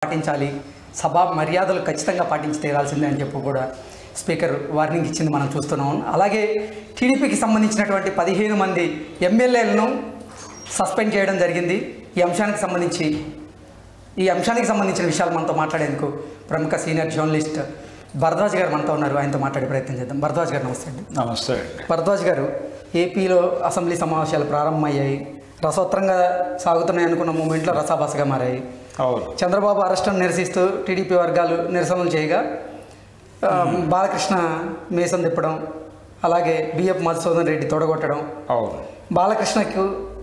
పాటించాలి సభా మర్యాదలు ఖచ్చితంగా పాటించి తీరాల్సిందే అని చెప్పి కూడా స్పీకర్ వార్నింగ్ ఇచ్చింది మనం చూస్తున్నాం అలాగే టీడీపీకి సంబంధించినటువంటి పదిహేను మంది ఎమ్మెల్యేలను సస్పెండ్ చేయడం జరిగింది ఈ అంశానికి సంబంధించి ఈ అంశానికి సంబంధించిన విషయాలు మనతో మాట్లాడేందుకు ప్రముఖ సీనియర్ జర్నలిస్ట్ భరద్వాజ్ గారు మనతో ఉన్నారు ఆయనతో మాట్లాడే ప్రయత్నం చేద్దాం భరద్వాజ్ గారు నమస్తే అండి నమస్తే అండి భరద్వాజ్ గారు ఏపీలో అసెంబ్లీ సమావేశాలు ప్రారంభమయ్యాయి రసోత్తరంగా సాగుతున్నాయి అనుకున్న మూమెంట్లో రసాభాసగా మారాయి అవును చంద్రబాబు అరెస్టును నిరసిస్తూ టీడీపీ వర్గాలు నిరసనలు చేయగా ఆ, బాలకృష్ణ మీసం తిప్పడం అలాగే బిఎఫ్ మధుసూదన్ రెడ్డి తొడగొట్టడం అవును బాలకృష్ణకు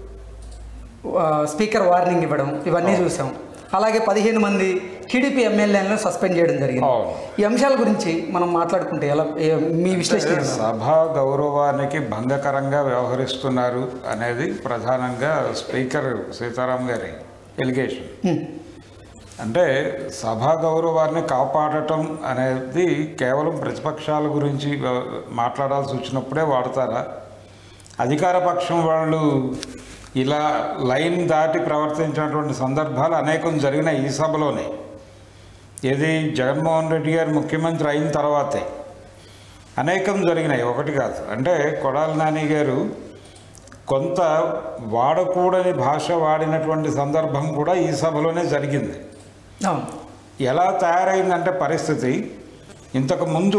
ఆ, స్పీకర్ వార్నింగ్ ఇవ్వడం ఇవన్నీ చూసాం అలాగే పదిహేను మంది టీడీపీ ఎమ్మెల్యేలను సస్పెండ్ చేయడం జరిగింది అవును. ఈ అంశాల గురించి మనం మాట్లాడుకుంటే ఎలా ఏ- మీ విశ్లేషణ ఏంటి? సభా గౌరవానికి భంగకరంగా వ్యవహరిస్తున్నారు అనేది ప్రధానంగా స్పీకర్ సీతారాం గారి ఎలిగేషన్ హ్మ్. అంటే సభా గౌరవాన్ని కాపాడటం అనేది కేవలం ప్రతిపక్షాల గురించి వ్య- మాట్లాడాల్సి వచ్చినప్పుడే వాడతారా అధికార పక్షం వాళ్ళు ఇలా లైన్ దాటి ప్రవర్తించినటువంటి సందర్భాలు అనేకం జరిగినాయి ఈ సభలోనే ఏది జగన్మోహన్ రెడ్డి గారు ముఖ్యమంత్రి అయిన తర్వాతే అనేకం జరిగినాయి ఒకటి కాదు అంటే కొడాలి నాని గారు కొంత వాడకూడని భాష వాడినటువంటి సందర్భం కూడా ఈ సభలోనే జరిగింది అవును ఎలా తయారైందంటే పరిస్థితి ఇంతకు ముందు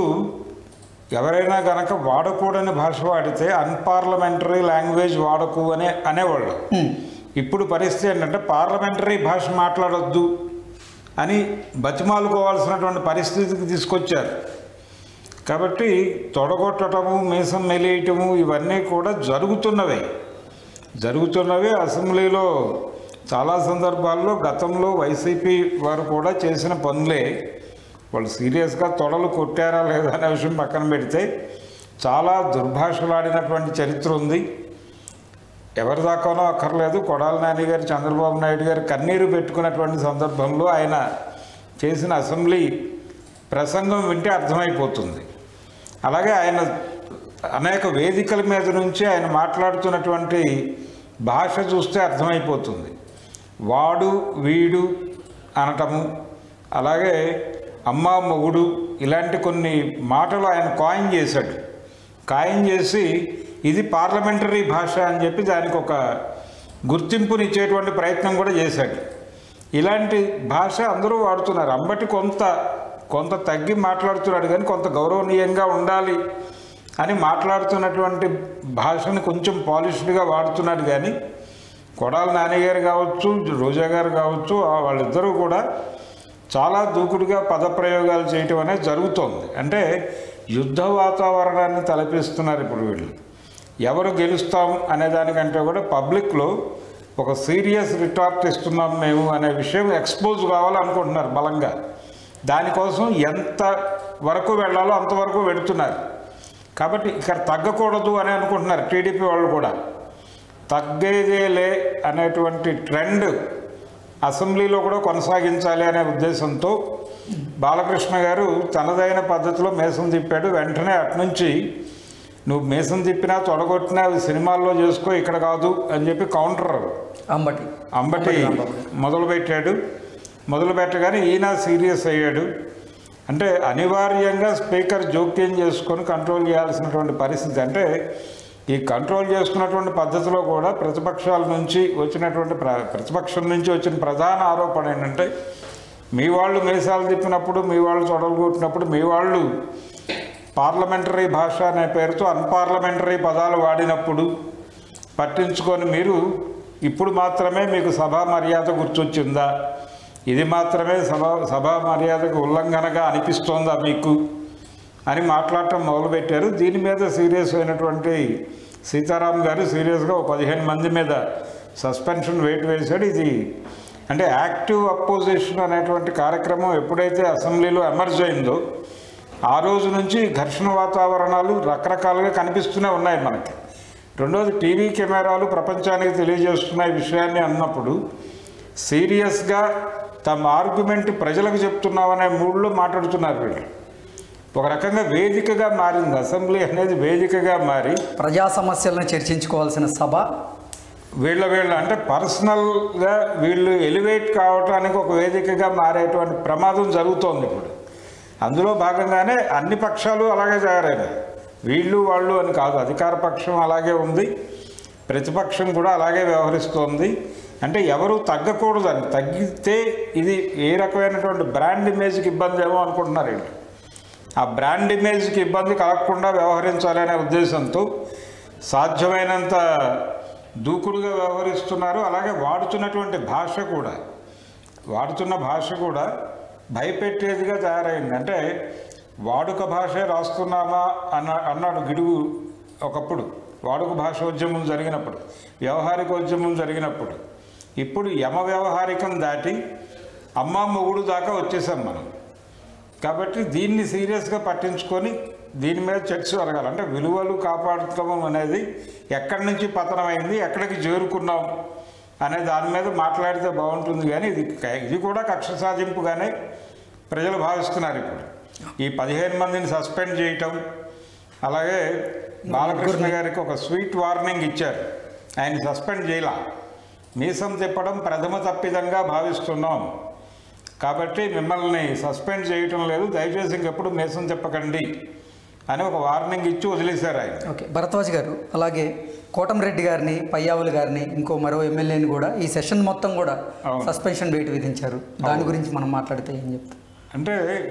ఎవరైనా గనక వాడకూడని భాష వాడితే అన్పార్లమెంటరీ లాంగ్వేజ్ వాడకు అనే అనేవాళ్ళు హ్మ్. ఇప్పుడు పరిస్థితి ఏంటంటే పార్లమెంటరీ భాష మాట్లాడొద్దు అని బతిమాలుకోవాల్సినటువంటి పరిస్థితికి తీసుకొచ్చారు కాబట్టి తొడగొట్టడము మీసం మెలియటము ఇవన్నీ కూడా జరుగుతున్నవే జరుగుతున్నవి అసెంబ్లీలో చాలా సందర్భాల్లో గతంలో వైసీపీ వారు కూడా చేసిన పనులే వాళ్ళు సీరియస్గా తొడలు కొట్టారా లేదా అనే విషయం పక్కన పెడితే చాలా దుర్భాషలాడినటువంటి చరిత్ర ఉంది ఎవరి దాకానో అక్కర్లేదు కొడాలి నాని గారు చంద్రబాబు నాయుడు గారు కన్నీరు పెట్టుకున్నటువంటి సందర్భంలో ఆయన చేసిన అసెంబ్లీ ప్రసంగం వింటే అర్థమైపోతుంది అలాగే ఆయన అనేక వేదికల మీద నుంచి ఆయన మాట్లాడుతున్నటువంటి భాష చూస్తే అర్థమైపోతుంది వాడు వీడు అనటము అలాగే అమ్మ మొగుడు ఇలాంటి కొన్ని మాటలు ఆయన కాయిన్ చేశాడు కాయిన్ చేసి ఇది పార్లమెంటరీ భాష అని చెప్పి దానికి ఒక గుర్తింపునిచ్చేటువంటి ప్రయత్నం కూడా చేశాడు ఇలాంటి భాష అందరూ వాడుతున్నారు అంబటి కొంత కొంత తగ్గి మాట్లాడుతున్నాడు కానీ కొంత గౌరవనీయంగా ఉండాలి అని మాట్లాడుతున్నటువంటి భాషను కొంచెం పాలిష్డ్గా వాడుతున్నాడు కానీ కొడాలి నాన్నగారు కావచ్చు రోజా గారు కావచ్చు ఆ వాళ్ళిద్దరూ కూడా చాలా దూకుడుగా పదప్రయోగాలు చేయటం అనేది జరుగుతోంది అంటే యుద్ధ వాతావరణాన్ని తలపిస్తున్నారు ఇప్పుడు వీళ్ళు ఎవరు గెలుస్తాం అనే దానికంటే కూడా పబ్లిక్లో ఒక సీరియస్ రిటార్ట్ ఇస్తున్నాం మేము అనే విషయం ఎక్స్పోజ్ కావాలనుకుంటున్నారు బలంగా దానికోసం ఎంత వరకు వెళ్ళాలో అంతవరకు వెళుతున్నారు కాబట్టి ఇక్కడ తగ్గకూడదు అని అనుకుంటున్నారు టీడీపీ వాళ్ళు కూడా తగ్గేదేలే అనేటువంటి ట్రెండ్ అసెంబ్లీలో కూడా కొనసాగించాలి అనే ఉద్దేశంతో బాలకృష్ణ గారు తనదైన పద్ధతిలో మేసం తిప్పాడు వెంటనే అట్నుంచి నువ్వు మేసం తిప్పినా తొడగొట్టినా అవి సినిమాల్లో చేసుకో ఇక్కడ కాదు అని చెప్పి కౌంటర్ అంబటి అంబటి మొదలుపెట్టాడు మొదలు పెట్టగానే ఈయన సీరియస్ అయ్యాడు అంటే అనివార్యంగా స్పీకర్ జోక్యం చేసుకొని కంట్రోల్ చేయాల్సినటువంటి పరిస్థితి అంటే ఈ కంట్రోల్ చేసుకున్నటువంటి పద్ధతిలో కూడా ప్రతిపక్షాల నుంచి వచ్చినటువంటి ప్ర ప్రతిపక్షం నుంచి వచ్చిన ప్రధాన ఆరోపణ ఏంటంటే మీ వాళ్ళు మీసాలు తిప్పినప్పుడు మీ వాళ్ళు చొడలు కొట్టినప్పుడు మీ వాళ్ళు పార్లమెంటరీ భాష అనే పేరుతో అన్పార్లమెంటరీ పదాలు వాడినప్పుడు పట్టించుకొని మీరు ఇప్పుడు మాత్రమే మీకు సభా మర్యాద గుర్తొచ్చిందా ఇది మాత్రమే సభా సభా మర్యాదకు ఉల్లంఘనగా అనిపిస్తోందా మీకు అని మాట్లాడటం మొదలుపెట్టారు దీని మీద సీరియస్ అయినటువంటి సీతారాం గారు సీరియస్గా ఒక పదిహేను మంది మీద సస్పెన్షన్ వెయిట్ వేశాడు ఇది అంటే యాక్టివ్ అపోజిషన్ అనేటువంటి కార్యక్రమం ఎప్పుడైతే అసెంబ్లీలో ఎమర్జ్ అయిందో ఆ రోజు నుంచి ఘర్షణ వాతావరణాలు రకరకాలుగా కనిపిస్తూనే ఉన్నాయి మనకి రెండోది టీవీ కెమెరాలు ప్రపంచానికి తెలియజేస్తున్న ఈ విషయాన్ని అన్నప్పుడు సీరియస్గా తమ ఆర్గ్యుమెంట్ ప్రజలకు చెప్తున్నామనే మూడ్లో మాట్లాడుతున్నారు వీళ్ళు ఒక రకంగా వేదికగా మారింది అసెంబ్లీ అనేది వేదికగా మారి ప్రజా సమస్యలను చర్చించుకోవాల్సిన సభ వీళ్ళ వీళ్ళ అంటే పర్సనల్గా వీళ్ళు ఎలివేట్ కావటానికి ఒక వేదికగా మారేటువంటి ప్రమాదం జరుగుతోంది ఇప్పుడు అందులో భాగంగానే అన్ని పక్షాలు అలాగే తయారైనాయి వీళ్ళు వాళ్ళు అని కాదు అధికార పక్షం అలాగే ఉంది ప్రతిపక్షం కూడా అలాగే వ్యవహరిస్తోంది అంటే ఎవరు తగ్గకూడదని తగ్గితే ఇది ఏ రకమైనటువంటి బ్రాండ్ ఇమేజ్కి ఇబ్బంది ఏమో అనుకుంటున్నారు వీళ్ళు ఆ బ్రాండ్ ఇమేజ్కి ఇబ్బంది కలగకుండా వ్యవహరించాలనే ఉద్దేశంతో సాధ్యమైనంత దూకుడుగా వ్యవహరిస్తున్నారు అలాగే వాడుతున్నటువంటి భాష కూడా వాడుతున్న భాష కూడా భయపెట్టేదిగా తయారైంది అంటే వాడుక భాషే రాస్తున్నామా అన్న అన్నాడు గిడుగు ఒకప్పుడు వాడుక భాష ఉద్యమం జరిగినప్పుడు వ్యవహారిక ఉద్యమం జరిగినప్పుడు ఇప్పుడు యమ వ్యవహారికం దాటి అమ్మ మొగుడు దాకా వచ్చేసాం మనం కాబట్టి దీన్ని సీరియస్గా పట్టించుకొని దీని మీద చర్చ జరగాలి అంటే విలువలు కాపాడుతాం అనేది ఎక్కడి నుంచి పతనమైంది ఎక్కడికి చేరుకున్నాం అనే దాని మీద మాట్లాడితే బాగుంటుంది కానీ ఇది క- ఇది కూడా కక్ష సాధింపుగానే ప్రజలు భావిస్తున్నారు ఇప్పుడు ఈ పదిహేను మందిని సస్పెండ్ చేయటం అలాగే బాలకృష్ణ గారికి ఒక స్వీట్ వార్నింగ్ ఇచ్చారు ఆయన సస్పెండ్ చేయలా మీసం తిప్పడం ప్రథమ తప్పిదంగా భావిస్తున్నాం కాబట్టి మిమ్మల్ని సస్పెండ్ చేయటం లేదు దయచేసి ఇంకెప్పుడు మీసం తిప్పకండి అని ఒక వార్నింగ్ ఇచ్చి వదిలేశారు ఆయన ఓకే భరద్వాజ్ గారు అలాగే కోటంరెడ్డి గారిని పయ్యావులు గారిని ఇంకో మరో ఎమ్మెల్యేని కూడా ఈ సెషన్ మొత్తం కూడా అవును. సస్పెన్షన్ వేటు విధించారు దాని గురించి మనం మాట్లాడితే ఏం చెప్తాం అంటే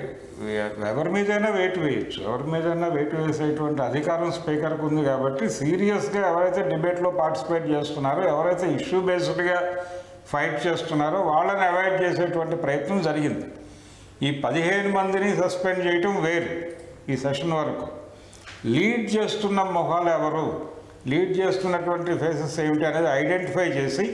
ఎ- ఎవరి మీదైనా వెయిట్ వేయచ్చు ఎవరి మీదైనా వెయిట్ వేసేటువంటి అధికారం స్పీకర్కి ఉంది కాబట్టి సీరియస్గా ఎవరైతే డిబేట్లో పార్టిసిపేట్ చేస్తున్నారో ఎవరైతే ఇష్యూ బేస్డ్గా ఫైట్ చేస్తున్నారో వాళ్ళని అవాయిడ్ చేసేటువంటి ప్రయత్నం జరిగింది ఈ పదిహేను మందిని సస్పెండ్ చేయటం వేరు ఈ సెషన్ వరకు లీడ్ చేస్తున్న మొహాలు ఎవరు లీడ్ చేస్తున్నటువంటి ఫేసెస్ ఏమిటి అనేది ఐడెంటిఫై చేసి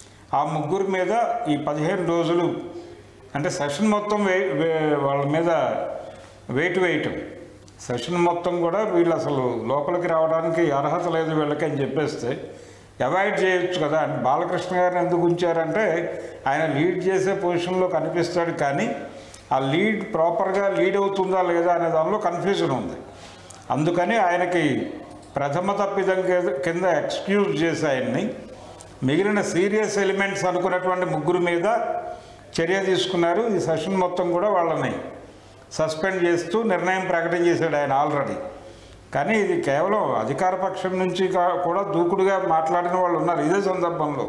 ఆ ముగ్గురు మీద ఈ పదిహేను రోజులు అంటే సెషన్ మొత్తం వే వే- వాళ్ళ మీద వెయిట్ వేయటం సెషన్ మొత్తం కూడా వీళ్ళు అసలు లోపలికి రావడానికి అర్హత లేదు వీళ్ళకి అని చెప్పేస్తే అవాయిడ్ చేయొచ్చు కదా అంటే బాలకృష్ణ గారిని ఎందుకు ఉంచారంటే ఆయన లీడ్ చేసే పొజిషన్లో కనిపిస్తాడు కానీ ఆ లీడ్ ప్రాపర్గా లీడ్ అవుతుందా లేదా అనే దానిలో కన్ఫ్యూజన్ ఉంది అందుకని ఆయనకి ప్రథమ తప్పిదం కింద- కింద ఎక్స్క్యూజ్ చేసి ఆయన్ని మిగిలిన సీరియస్ ఎలిమెంట్స్ అనుకున్నటువంటి ముగ్గురు మీద చర్య తీసుకున్నారు ఈ సెషన్ మొత్తం కూడా వాళ్ళని సస్పెండ్ చేస్తూ నిర్ణయం ప్రకటన చేశాడు ఆయన ఆల్రెడీ కానీ ఇది కేవలం అధికార పక్షం నుంచి కా- కూడా దూకుడుగా మాట్లాడిన వాళ్ళు ఉన్నారు ఇదే సందర్భంలో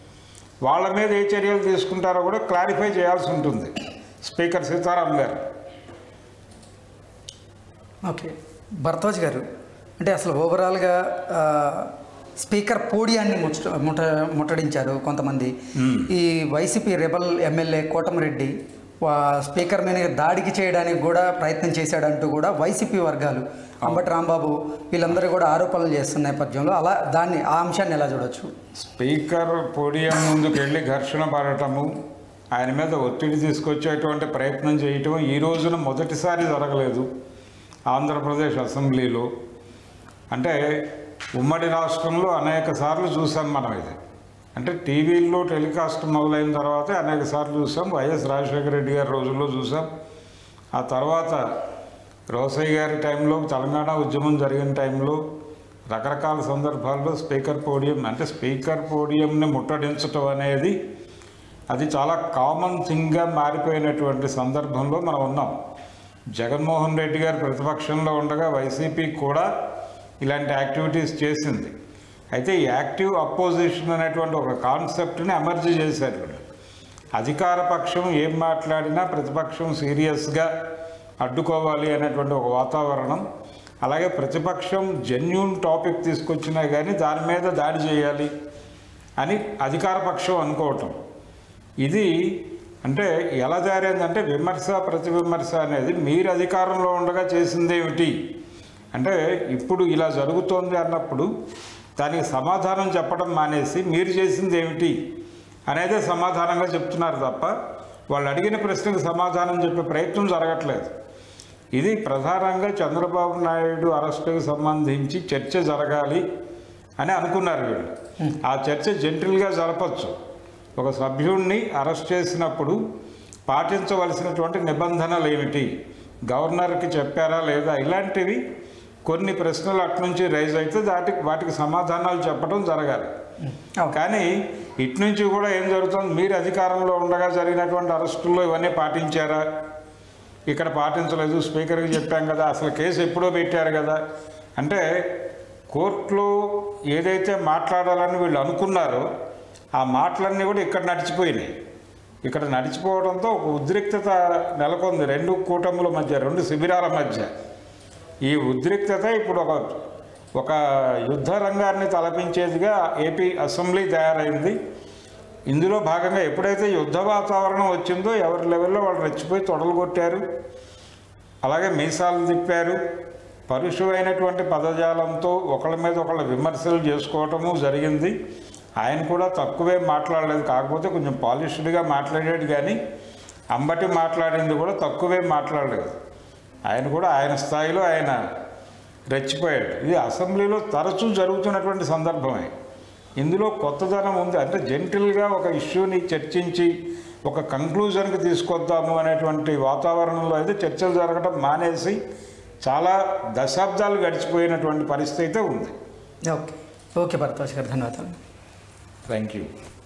వాళ్ళ మీద ఏ చర్యలు తీసుకుంటారో కూడా క్లారిఫై చేయాల్సి ఉంటుంది స్పీకర్ సీతారాం గారు ఓకే భరద్వాజ్ గారు అంటే అసలు ఓవరాల్గా ఆ, స్పీకర్ పోడియాన్ని ముచ్చ ముట ముట్టడించారు కొంతమంది ఈ వైసీపీ రెబల్ ఎమ్మెల్యే కోటమిరెడ్డి వా- స్పీకర్ మీద దాడికి చేయడానికి కూడా ప్రయత్నం చేశాడంటూ కూడా వైసీపీ వర్గాలు అంబటి రాంబాబు వీళ్ళందరూ కూడా ఆరోపణలు చేస్తున్న నేపథ్యంలో అలా దాన్ని ఆ అంశాన్ని ఎలా చూడొచ్చు స్పీకర్ పోడియం ముందుకు వెళ్ళి ఘర్షణ పడటము ఆయన మీద ఒత్తిడి తీసుకొచ్చేటువంటి ప్రయత్నం చేయటం ఈ రోజున మొదటిసారి జరగలేదు ఆంధ్రప్రదేశ్ అసెంబ్లీలో అంటే ఉమ్మడి రాష్ట్రంలో అనేక సార్లు చూసాం మనం ఇది అంటే టీవీల్లో టెలికాస్ట్ మొదలైన తర్వాత అనేక సార్లు చూసాం వైఎస్ రాజశేఖర రెడ్డి గారి రోజుల్లో చూసాం ఆ తర్వాత రోసయ్య గారి టైంలో తెలంగాణ ఉద్యమం జరిగిన టైంలో రకరకాల సందర్భాల్లో స్పీకర్ పోడియం అంటే స్పీకర్ పోడియంని ముట్టడించటం అనేది అది చాలా కామన్ థింగ్గా మారిపోయినటువంటి సందర్భంలో మనం ఉన్నాం జగన్మోహన్ రెడ్డి గారు ప్రతిపక్షంలో ఉండగా వైసీపీ కూడా ఇలాంటి యాక్టివిటీస్ చేసింది అయితే ఈ యాక్టివ్ అపోజిషన్ అనేటువంటి ఒక కాన్సెప్ట్ని అమర్జీ చేశారు వీళ్ళు అధికార పక్షం ఏం మాట్లాడినా ప్రతిపక్షం సీరియస్గా అడ్డుకోవాలి అనేటువంటి ఒక వాతావరణం అలాగే ప్రతిపక్షం జెన్యున్ టాపిక్ తీసుకొచ్చినా కానీ దాని మీద దాడి చేయాలి అని అధికార పక్షం అనుకోవటం ఇది అంటే ఎలా జారైందంటే విమర్శ ప్రతి విమర్శ అనేది మీరు అధికారంలో ఉండగా చేసిందేమిటి అంటే ఇప్పుడు ఇలా జరుగుతోంది అన్నప్పుడు దానికి సమాధానం చెప్పడం మానేసి మీరు చేసింది ఏమిటి అనేదే సమాధానంగా చెప్తున్నారు తప్ప వాళ్ళు అడిగిన ప్రశ్నకు సమాధానం చెప్పే ప్రయత్నం జరగట్లేదు ఇది ప్రధానంగా చంద్రబాబు నాయుడు అరెస్టుకు సంబంధించి చర్చ జరగాలి అని అనుకున్నారు వీళ్ళు ఆ చర్చ జెంటిల్గా జరపచ్చు ఒక సభ్యుడిని అరెస్ట్ చేసినప్పుడు పాటించవలసినటువంటి నిబంధనలు ఏమిటి గవర్నర్కి చెప్పారా లేదా ఇలాంటివి కొన్ని ప్రశ్నలు అట్నుంచి రైజ్ అయితే దాటికి వాటికి సమాధానాలు చెప్పడం జరగాలి అవును. కానీ ఇటు నుంచి కూడా ఏం జరుగుతుంది మీరు అధికారంలో ఉండగా జరిగినటువంటి అరెస్టుల్లో ఇవన్నీ పాటించారా ఇక్కడ పాటించలేదు స్పీకర్కి చెప్పాం కదా అసలు కేసు ఎప్పుడో పెట్టారు కదా అంటే కోర్టులో ఏదైతే మాట్లాడాలని వీళ్ళు అనుకున్నారో ఆ మాటలన్నీ కూడా ఇక్కడ నడిచిపోయినాయి ఇక్కడ నడిచిపోవడంతో ఒక ఉద్రిక్తత నెలకొంది రెండు కూటముల మధ్య రెండు శిబిరాల మధ్య ఈ ఉద్రిక్తత ఇప్పుడు ఒక ఒక యుద్ధ రంగాన్ని తలపించేదిగా ఏపీ అసెంబ్లీ తయారైంది ఇందులో భాగంగా ఎప్పుడైతే యుద్ధ వాతావరణం వచ్చిందో ఎవరి లెవెల్లో వాళ్ళు రెచ్చిపోయి తొడలు కొట్టారు అలాగే మీసాలు తిప్పారు పరుషమైనటువంటి పదజాలంతో ఒకళ్ళ మీద ఒకళ్ళ విమర్శలు చేసుకోవటము జరిగింది ఆయన కూడా తక్కువే మాట్లాడలేదు కాకపోతే కొంచెం పాలిష్డ్గా మాట్లాడాడు కానీ అంబటి మాట్లాడింది కూడా తక్కువే మాట్లాడలేదు ఆయన కూడా ఆయన స్థాయిలో ఆయన రెచ్చిపోయాడు ఇది అసెంబ్లీలో తరచూ జరుగుతున్నటువంటి సందర్భమే ఇందులో కొత్తదనం ఉంది అంటే జెంటిల్గా ఒక ఇష్యూని చర్చించి ఒక కంక్లూజన్కి తీసుకొద్దాము అనేటువంటి వాతావరణంలో అయితే చర్చలు జరగడం మానేసి చాలా దశాబ్దాలు గడిచిపోయినటువంటి పరిస్థితి అయితే ఉంది ఓకే ఓకే భరద్వాజ్ గారు ధన్యవాదాలు థ్యాంక్ యూ